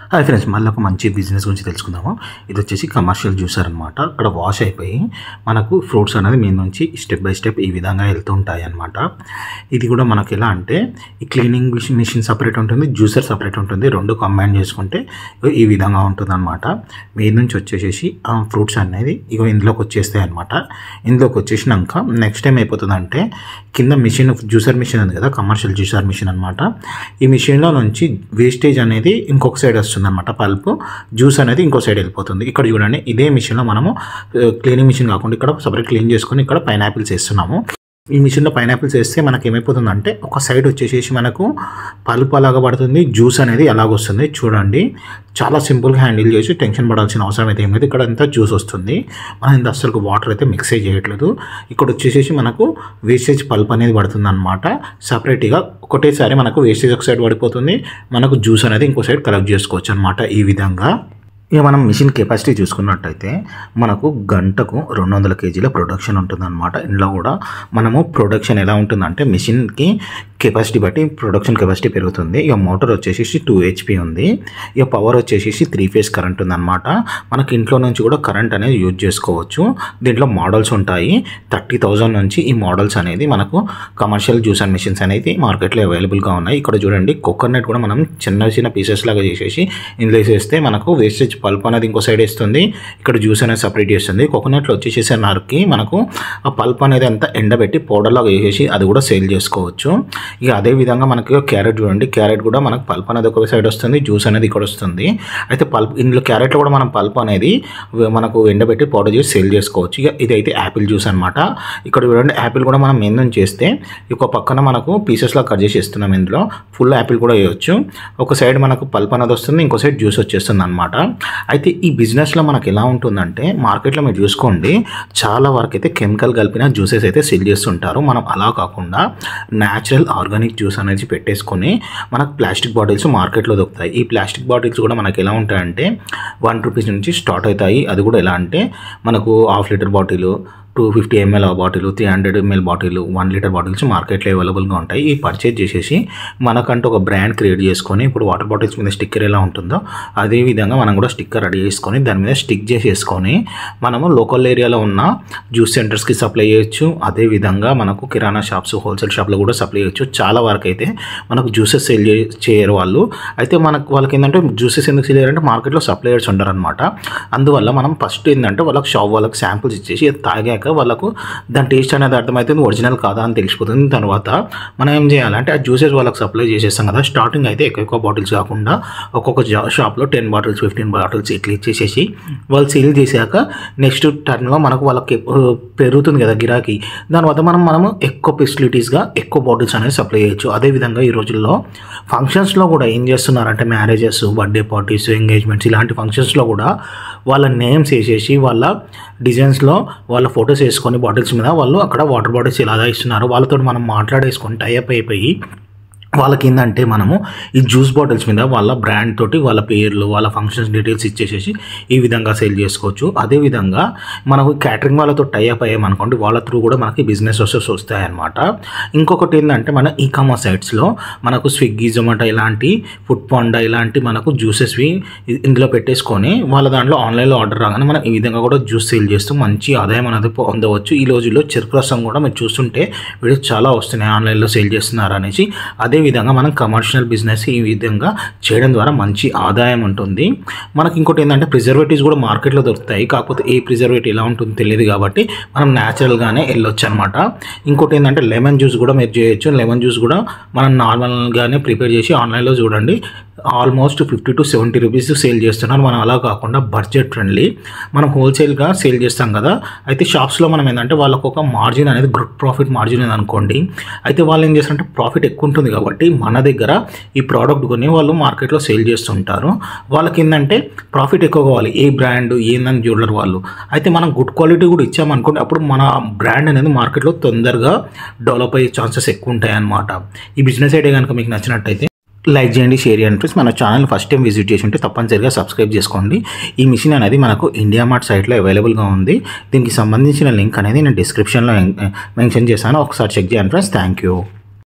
hi friends మళ్ళీ ఒక మంచి బిజినెస్ గురించి తెలుసుకుందాము ఇది వచ్చేసి కమర్షియల్ జ్యూసర్ అనమాట ఇక్కడ వాష్ అయిపోయి మనకు ఫ్రూట్స్ అనేది మీ నుంచి స్టెప్ బై స్టెప్ ఈ విధంగా వెళ్తూ ఉంటాయి అనమాట ఇది కూడా మనకి ఎలా అంటే ఈ క్లీనింగ్ మిషన్ సపరేట్ ఉంటుంది జ్యూసర్ సపరేట్ ఉంటుంది రెండు కంబైన్ చేసుకుంటే ఇగో ఈ విధంగా ఉంటుంది అనమాట మీ నుంచి వచ్చేసేసి ఆ ఫ్రూట్స్ అనేది ఇగో ఇందులోకి వచ్చేస్తాయి అనమాట ఇందులోకి వచ్చేసినాక నెక్స్ట్ టైం అయిపోతుందంటే కింద మిషన్ జ్యూసర్ మిషన్ ఉంది కదా కమర్షియల్ జ్యూసర్ మిషన్ అనమాట ఈ మిషన్లో నుంచి వేస్టేజ్ అనేది ఇంకొక సైడ్ వస్తుంది అనమాట పల్ప్ జ్యూస్ అనేది ఇంకో సైడ్ వెళ్ళిపోతుంది ఇక్కడ చూడండి ఇదే మిషన్లో మనము క్లీనింగ్ మిషన్ కాకుండా ఇక్కడ సపరేట్ క్లీన్ చేసుకొని ఇక్కడ పైనాపిల్స్ వేస్తున్నాము ఈ మిషన్లో పైనాపిల్స్ వేస్తే మనకి ఏమైపోతుందంటే ఒక సైడ్ వచ్చేసేసి మనకు పల్ప్ అలాగా పడుతుంది జ్యూస్ అనేది అలాగ వస్తుంది చూడండి చాలా సింపుల్గా హ్యాండిల్ చేసి టెన్షన్ పడాల్సిన అవసరం అయితే ఏం లేదు ఇక్కడ అంతా జ్యూస్ వస్తుంది మనం ఇంత అసలు వాటర్ అయితే మిక్స్ చేయట్లేదు ఇక్కడ వచ్చేసేసి మనకు వేస్టేజ్ పల్ప్ అనేది పడుతుంది అనమాట సపరేట్గా ఒకటేసారి మనకు వేస్టేజ్ ఒక సైడ్ పడిపోతుంది మనకు జ్యూస్ అనేది ఇంకో సైడ్ కలెక్ట్ చేసుకోవచ్చు అనమాట ఈ విధంగా ఇక మనం మిషన్ కెపాసిటీ చూసుకున్నట్టయితే మనకు గంటకు రెండు వందల కేజీల ప్రొడక్షన్ ఉంటుందన్నమాట ఇందులో కూడా మనము ప్రొడక్షన్ ఎలా ఉంటుందంటే మిషన్కి కెపాసిటీ బట్టి ప్రొడక్షన్ కెపాసిటీ పెరుగుతుంది ఇక మోటార్ వచ్చేసి టూ హెచ్పి ఉంది ఇక పవర్ వచ్చేసి త్రీ ఫేస్ కరెంట్ ఉందన్నమాట మనకి ఇంట్లో నుంచి కూడా కరెంట్ అనేది యూజ్ చేసుకోవచ్చు దీంట్లో మోడల్స్ ఉంటాయి థర్టీ థౌజండ్ నుంచి ఈ మోడల్స్ అనేది మనకు కమర్షియల్ జ్యూస్ అండ్ మిషన్స్ అనేది మార్కెట్లో అవైలబుల్గా ఉన్నాయి ఇక్కడ చూడండి కోకోనట్ కూడా మనం చిన్న చిన్న పీసెస్ లాగా చేసేసి ఇందులో వేసేస్తే మనకు వేస్టేజ్ పల్ప్ అనేది ఇంకో సైడ్ వేస్తుంది ఇక్కడ జ్యూస్ అనేది సపరేట్ చేస్తుంది కోకోనట్లో వచ్చేసేసే నరికి మనకు ఆ పల్ప్ అనేది అంతా ఎండబెట్టి పౌడర్ లాగా వేసేసి అది కూడా సేల్ చేసుకోవచ్చు ఇక అదే విధంగా మనకి క్యారెట్ చూడండి క్యారెట్ కూడా మనకు పల్ప్ అనేది ఒక సైడ్ వస్తుంది జ్యూస్ అనేది ఇక్కడ వస్తుంది అయితే పల్ప్ ఇందులో క్యారెట్లో కూడా మనం పల్ప్ అనేది మనకు ఎండబెట్టి పౌడర్ చేసి సేల్ చేసుకోవచ్చు ఇక ఇదైతే యాపిల్ జ్యూస్ అనమాట ఇక్కడ చూడండి యాపిల్ కూడా మనం మెయిన్ నుంచి చేస్తే ఒక పక్కన మనకు పీసెస్లా కట్ చేసి ఇస్తున్నాం ఇందులో ఫుల్ యాపిల్ కూడా వేయవచ్చు ఒక సైడ్ మనకు పల్ప్ అనేది వస్తుంది ఇంకో సైడ్ జ్యూస్ వచ్చేస్తుంది అనమాట అయితే ఈ బిజినెస్లో మనకు ఎలా ఉంటుందంటే మార్కెట్లో మీరు చూసుకోండి చాలా వరకు అయితే కెమికల్ కలిపిన జ్యూసెస్ అయితే సెల్ చేస్తుంటారు మనం అలా కాకుండా న్యాచురల్ ఆర్గానిక్ జ్యూస్ అనేది పెట్టేసుకొని మనకు ప్లాస్టిక్ బాటిల్స్ మార్కెట్లో దొరుకుతాయి ఈ ప్లాస్టిక్ బాటిల్స్ కూడా మనకి ఎలా ఉంటాయంటే వన్ రూపీస్ నుంచి స్టార్ట్ అవుతాయి అది కూడా ఎలా అంటే మనకు half litre bottle two fifty ML bottle three hundred ML bottle one litre bottles మార్కెట్లో అవైలబుల్గా ఉంటాయి ఈ పర్చేజ్ చేసేసి మనకంటూ ఒక బ్రాండ్ క్రియేట్ చేసుకొని ఇప్పుడు వాటర్ బాటిల్స్ మీద స్టిక్కర్ ఎలా ఉంటుందో అదే విధంగా మనం కూడా స్టిక్కర్ రెడీ చేసుకొని దాని మీద స్టిక్ చేసేసుకొని మనము లోకల్ ఏరియాలో ఉన్న జ్యూస్ సెంటర్స్కి సప్లై చేయొచ్చు అదే విధంగా మనకు కిరాణా షాప్స్ హోల్సేల్ షాప్లో కూడా సప్లై చేయొచ్చు చాలా వరకు అయితే మనకు జ్యూసెస్ సేల్ చేయరు వాళ్ళు అయితే మనకు వాళ్ళకి ఏంటంటే జ్యూసెస్ ఎందుకు సేల్ చేయాలంటే మార్కెట్లో సప్లయర్స్ ఉంటారు అనమాట అందువల్ల మనం ఫస్ట్ ఏంటంటే వాళ్ళకి షాప్ వాళ్ళకి శాంపుల్స్ ఇచ్చేసి అది తాగాక వాళ్ళకు దాని టేస్ట్ అనేది అర్థమవుతుంది ఒరిజినల్ కాదా అని తెలిసిపోతుంది తర్వాత మనం ఏం చేయాలంటే ఆ జ్యూసెస్ వాళ్ళకి సప్లై చేసేస్తాం కదా స్టార్టింగ్ అయితే ఎక్కువ ఎక్కువ బాటిల్స్ కాకుండా ఒక్కొక్క షాప్లో టెన్ బాటిల్స్ ఫిఫ్టీన్ బాటిల్స్ ఇట్లా ఇచ్చేసేసి వాళ్ళు సేల్ చేశాక నెక్స్ట్ టర్న్లో మనకు వాళ్ళకి పెరుగుతుంది కదా గిరాకీ దానివల్ల మనం మనము ఎక్కువ ఫెసిలిటీస్గా ఎక్కువ బాటిల్స్ అనేది సప్లై చేయొచ్చు అదేవిధంగా ఈ రోజుల్లో ఫంక్షన్స్లో కూడా ఏం చేస్తున్నారంటే మ్యారేజెస్ బర్త్డే పార్టీస్ ఎంగేజ్మెంట్స్ ఇలాంటి ఫంక్షన్స్లో కూడా వాళ్ళ నేమ్స్ వేసేసి వాళ్ళ డిజైన్స్లో వాళ్ళ ఫొటోస్ వేసుకొని బాటిల్స్ మీద వాళ్ళు అక్కడ వాటర్ బాటిల్స్ ఇలా ఇస్తున్నారు వాళ్ళతో మనం మాట్లాడేసుకొని టైప్ అయిపోయి వాళ్ళకి ఏంటంటే మనము ఈ జ్యూస్ బాటిల్స్ మీద వాళ్ళ బ్రాండ్ తోటి వాళ్ళ పేర్లు వాళ్ళ ఫంక్షన్స్ డీటెయిల్స్ ఇచ్చేసేసి ఈ విధంగా సేల్ చేసుకోవచ్చు అదేవిధంగా మనకు క్యాటరింగ్ వాళ్ళతో టైఅప్ అయ్యామనుకోండి వాళ్ళ త్రూ కూడా మనకి బిజినెస్ వస్తేస్ వస్తాయన్నమాట ఇంకొకటి ఏంటంటే మన ఈ కామర్స్ సైట్స్లో మనకు స్విగ్గీ జొమాటో ఇలాంటి ఫుడ్ పాండా ఇలాంటి మనకు జ్యూసెస్వి ఇందులో పెట్టేసుకొని వాళ్ళ దాంట్లో ఆన్లైన్లో ఆర్డర్ రాగానే మనం ఈ విధంగా కూడా జ్యూస్ సేల్ చేస్తూ మంచి ఆదాయం అనేది పొందవచ్చు ఈ రోజుల్లో చెరుకు రసం కూడా మీరు చూస్తుంటే వీడియోస్ చాలా వస్తున్నాయి ఆన్లైన్లో సేల్ చేస్తున్నారు అనేసి అదే విధంగా మనం కమర్షియల్ బిజినెస్ ఈ విధంగా చేయడం ద్వారా మంచి ఆదాయం ఉంటుంది మనకి ఇంకోటి ఏంటంటే ప్రిజర్వేటివ్స్ కూడా మార్కెట్లో దొరుకుతాయి కాకపోతే ఏ ప్రిజర్వేటివ్ ఎలా ఉంటుందో తెలియదు కాబట్టి మనం న్యాచురల్గానే వెళ్ళొచ్చు అనమాట ఇంకోటి ఏంటంటే లెమన్ జ్యూస్ కూడా మీరు చేయొచ్చు లెమన్ జ్యూస్ కూడా మనం నార్మల్గానే ప్రిపేర్ చేసి ఆన్లైన్లో చూడండి almost fifty to seventy rupees sale చేస్తున్నారు మనం అలా కాకుండా బడ్జెట్ ఫ్రెండ్లీ మనం హోల్సేల్గా సేల్ చేస్తాం కదా అయితే షాప్స్లో మనం ఏంటంటే వాళ్ళకు ఒక మార్జిన్ అనేది గ్రూప్ ప్రాఫిట్ మార్జిన్ అనేది అనుకోండి అయితే వాళ్ళు ఏం చేస్తారంటే ప్రాఫిట్ ఎక్కువ ఉంటుంది కాబట్టి మన దగ్గర ఈ ప్రోడక్ట్ కొని వాళ్ళు మార్కెట్లో సేల్ చేస్తుంటారు వాళ్ళకి ఏంటంటే ప్రాఫిట్ ఎక్కువ కావాలి ఏ బ్రాండ్ ఏందని చూడరు వాళ్ళు అయితే మనం గుడ్ క్వాలిటీ కూడా ఇచ్చామనుకోండి అప్పుడు మన బ్రాండ్ అనేది మార్కెట్లో తొందరగా డెవలప్ అయ్యే ఛాన్సెస్ ఎక్కువ ఉంటాయి అన్నమాట ఈ బిజినెస్ ఐడియా కనుక మీకు నచ్చినట్టయితే లైక్ చేయండి షేర్ చేయండి ఫ్రెండ్స్ మన ఛానల్ ఫస్ట్ టైం విజిట్ చేసి ఉంటే తప్పనిసరిగా సబ్స్క్రైబ్ చేసుకోండి ఈ మిషన్ అనేది మనకు ఇండియా మార్ట్ సైట్లో అవైలబుల్గా ఉంది దీనికి సంబంధించిన లింక్ అనేది నేను డిస్క్రిప్షన్లో మెన్షన్ చేశాను ఒకసారి చెక్ చేయండి ఫ్రెండ్స్ థ్యాంక్ యూ